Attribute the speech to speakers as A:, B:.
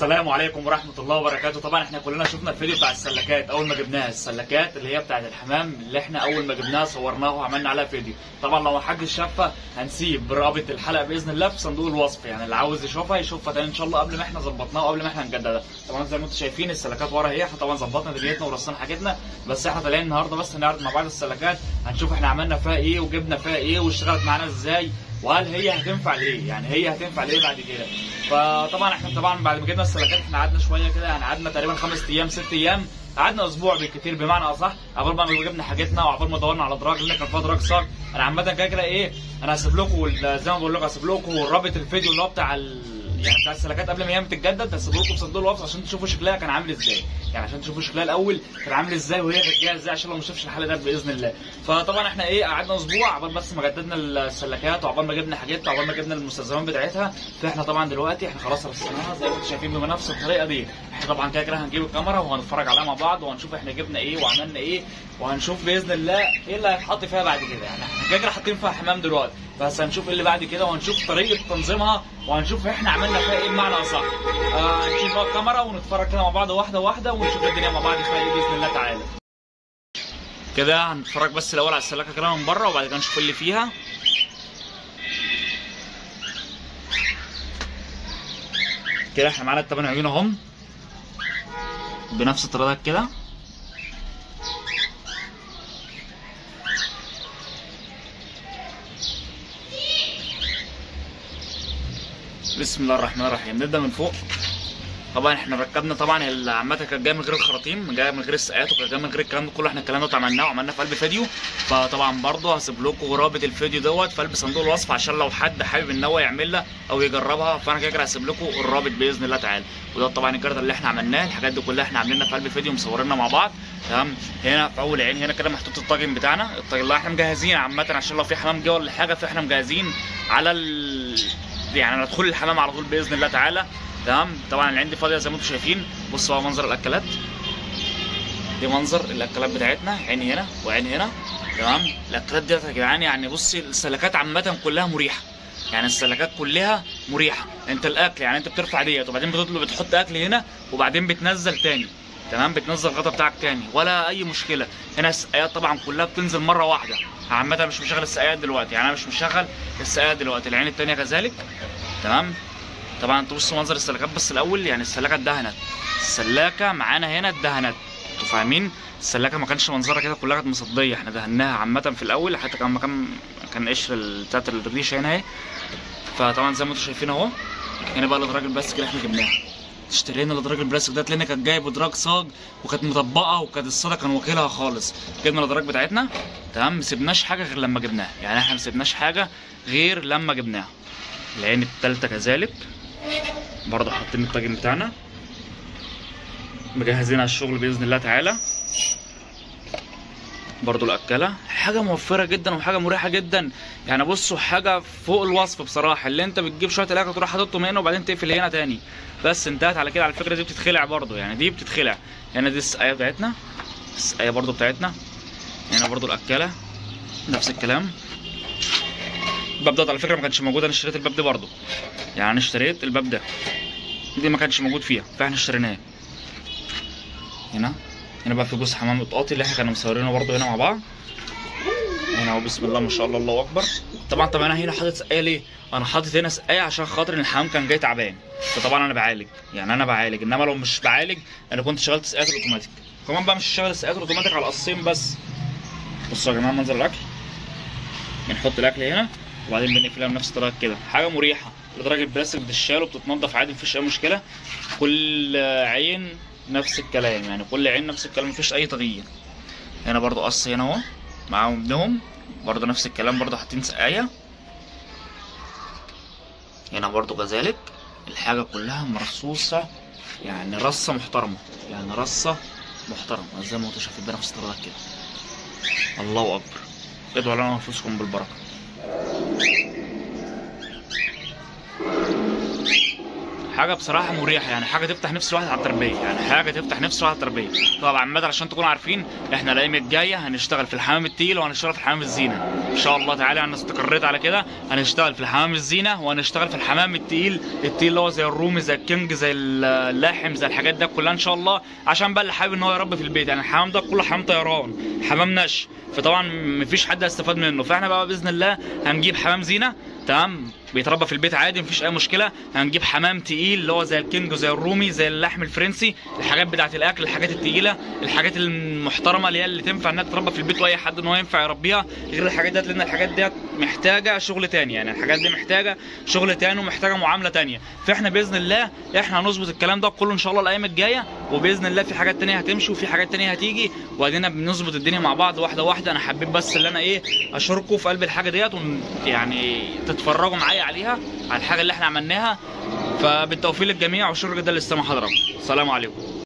A: السلام عليكم ورحمه الله وبركاته طبعا احنا كلنا شفنا الفيديو بتاع السلكات اول ما جبناها السلكات اللي هي بتاعت الحمام اللي احنا اول ما جبناها صورناها وعملنا عليها فيديو طبعا لو محدش شافها هنسيب رابط الحلقه باذن الله في صندوق الوصف يعني اللي عاوز يشوفها يشوفها تاني ان شاء الله قبل ما احنا ظبطناها وقبل ما احنا نجددها طبعا زي ما انتم شايفين السلكات ورا اهي احنا طبعا ظبطنا دنيتنا ورصينا حاجتنا بس احنا طالعين النهارده بس هنعرض مع بعض السلكات هنشوف احنا عملنا فيها ايه وجبنا فيها ايه واشتغلت معانا ازاي وهل هي هتنفع لايه؟ يعني هي هتنفع لايه بعد كده؟ فطبعا احنا طبعا بعد ما جبنا السلكات احنا قعدنا شويه كده يعني قعدنا تقريبا خمس ايام ست ايام قعدنا اسبوع بالكثير بمعنى اصح قبل ما جبنا حاجتنا وعقبال ما دورنا على دراج لان كان فيها دراج صاج انا عامه كده كده ايه انا هسيب لكم ال- زي ما بقول لكم هسيب لكم رابط الفيديو اللي هو بتاع ال... يعني بتاع السلكات قبل ما هي تتجدد هسيب لكم في صندوق الوصف عشان تشوفوا شكلها كان عامل ازاي يعني عشان تشوفوا شكلها الاول كان عامل ازاي وهي كانت جايه ازاي عشان لو ما شافش الحلقه ده باذن الله فطبعا احنا ايه قعدنا اسبوع عقبال بس ما جددنا السلكات وعقبال ما جبنا حاجتها وعقبال ما جبنا المستلزمات بتاعتها فاحنا طبعا دلوقتي احنا خلاص رسمناها زي ما انتم شايفين بنفس الطريقه دي احنا طبعا كده كده هنجيب الكاميرا وهنتفرج عليها مع بعض وهنشوف احنا جبنا ايه وعملنا ايه وهنشوف باذن الله ايه اللي هيتحط فيها بعد كده يعني احنا كده كده حاطين فيها حمام دلوقتي بس هنشوف ايه اللي بعد كده وهنشوف طريقه تنظيمها وهنشوف احنا عملنا فيها ايه بمعنى اصح آه هنشوف بقى الكاميرا ونتفرج كده مع بعض واحده واحده ونشوف الدنيا مع بعض فيها ايه باذن الله تعالى كده هنتفرج بس الاول على السلاكه كده من بره وبعد كده نشوف اللي فيها كده احنا معانا التمن عيون اهم بنفس الطريقه كده بسم الله الرحمن الرحيم نبدا من فوق طبعا احنا ركبنا طبعا ال- عامه كانت جايه من غير الخراطيم جايه من غير السقات وكانت جايه من غير الكلام ده كله احنا الكلام ده عملناه وعملناه في قلب فيديو فطبعا برضه هسيب لكم رابط الفيديو دوت في قلب صندوق الوصف عشان لو حد حابب ان هو يعملها او يجربها فانا كده كده هسيب لكم الرابط باذن الله تعالى وده طبعا الجرد اللي احنا عملناه الحاجات دي كلها احنا عاملينها في قلب فيديو مصورينها مع بعض تمام هنا في اول عين هنا كده محطوط الطاجن بتاعنا الطاجن اللي احنا مجهزين عامه عشان لو في حمام جه ولا حاجه فاحنا مجهزين على ال... يعني على دخول الحمام على طول باذن الله تعالى تمام طبعا العين دي فاضيه زي ما انتم شايفين بصوا بقى منظر الاكلات دي منظر الاكلات بتاعتنا عين هنا وعين هنا تمام الاكلات ديت يا جدعان يعني بصي السلكات عامه كلها مريحه يعني السلكات كلها مريحه انت الاكل يعني انت بترفع ديت وبعدين بتطلب بتحط اكل هنا وبعدين بتنزل تاني تمام بتنزل الغطا بتاعك تاني ولا اي مشكله هنا السقايات طبعا كلها بتنزل مره واحده عامه مش مشغل السقايات دلوقتي يعني انا مش مشغل السقايات دلوقتي العين التانيه كذلك تمام طبعا تبصوا منظر السلكات بس الاول يعني السلاكه اتدهنت السلاكه معانا هنا اتدهنت انتوا فاهمين السلاكه ما كانش منظرها كده كلها كانت مصديه احنا دهناها عامه في الاول حتى كان مكان كان قشر ال- بتاعت الريشه هنا اهي فطبعا زي ما انتم شايفين اهو هنا بقى الادراج البلاستيك اللي احنا جبناها اشترينا الادراج البلاستيك ده لان كانت جايب ادراج صاج وكانت مطبقه وكانت الصاله كان واكلها خالص جبنا الادراج بتاعتنا تمام ما سيبناش حاجه غير لما جبناها يعني احنا ما سيبناش حاجه غير لما جبناها العين التالتة كذلك برضه حاطين الطاجن بتاعنا مجهزين على الشغل باذن الله تعالى برضه الاكله حاجه موفره جدا وحاجه مريحه جدا يعني بصوا حاجه فوق الوصف بصراحه اللي انت بتجيب شويه الاكل تروح حاططهم هنا وبعدين تقفل هنا تاني بس انتهت على كده على فكره دي بتتخلع برضه يعني دي بتتخلع هنا دي السقايه بتاعتنا السقايه برضه بتاعتنا هنا برضه الاكله نفس الكلام الباب ده على فكره ما كانش موجود انا اشتريت الباب ده برضه يعني انا اشتريت الباب ده دي ما كانش موجود فيها فاحنا اشتريناه هنا هنا بقى في جزء حمام القاطي اللي احنا كنا مصورينه برضه هنا مع بعض هنا اهو بسم الله ما شاء الله الله اكبر طبعا طب انا هنا حاطط سقايه ليه انا حاطط هنا سقايه عشان خاطر ان الحمام كان جاي تعبان فطبعا انا بعالج يعني انا بعالج انما لو مش بعالج انا كنت شغلت سقايات الاوتوماتيك كمان بقى مش شغال السقايات الاوتوماتيك على القصين بس بصوا يا جماعه منظر الاكل بنحط الاكل هنا وبعدين بنقفلها بنفس الطريقه كده حاجه مريحه لدرجه البلاستيك بتشال وبتتنضف عادي مفيش اي مشكله كل عين نفس الكلام يعني كل عين نفس الكلام مفيش اي تغيير هنا برضو قص هنا اهو معاهم ابنهم برضو نفس الكلام برضو حاطين سقايه هنا برضو كذلك الحاجه كلها مرصوصه يعني رصه محترمه يعني رصه محترمه زي ما انتم شايفين بنفس الطريقه كده الله اكبر ادعوا لنا انفسكم بالبركه حاجه بصراحه مريحه يعني حاجه تفتح نفس الواحد على التربيه يعني حاجه تفتح نفس الواحد على التربيه طبعا عامه عشان تكونوا عارفين احنا الايام الجايه هنشتغل في الحمام التقيل وهنشتغل في الحمام الزينه ان شاء الله تعالى انا استقريت على كده هنشتغل في الحمام الزينه وهنشتغل في الحمام التقيل التقيل اللي هو زي الرومي زي الكينج زي اللاحم زي الحاجات ده كلها ان شاء الله عشان بقى اللي حابب ان هو يربي في البيت يعني الحمام ده كله حمام طيران حمام نش فطبعا مفيش حد هيستفاد منه فاحنا بقى باذن الله هنجيب حمام زينه تمام بيتربى في البيت عادي مفيش اي مشكله هنجيب حمام تقيل اللي هو زي الكينج وزي الرومي زي اللحم الفرنسي الحاجات بتاعه الاكل الحاجات التقيله الحاجات المحترمه اللي هي اللي تنفع انها تتربى في البيت واي حد ان هو ينفع يربيها غير الحاجات ديت لان الحاجات ديت محتاجه شغل تاني يعني الحاجات دي محتاجه شغل تاني ومحتاجه معامله تانيه فاحنا باذن الله احنا هنظبط الكلام ده كله ان شاء الله الايام الجايه وباذن الله في حاجات تانيه هتمشي وفي حاجات تانيه هتيجي وادينا بنظبط الدنيا مع بعض واحده واحده انا حبيت بس اللي انا ايه اشاركه في قلب الحاجه ديت يعني تتفرجوا معايا عليها على الحاجه اللي احنا عملناها فبالتوفيق للجميع وشكرا جدا لاستماع حضراتكم السلام عليكم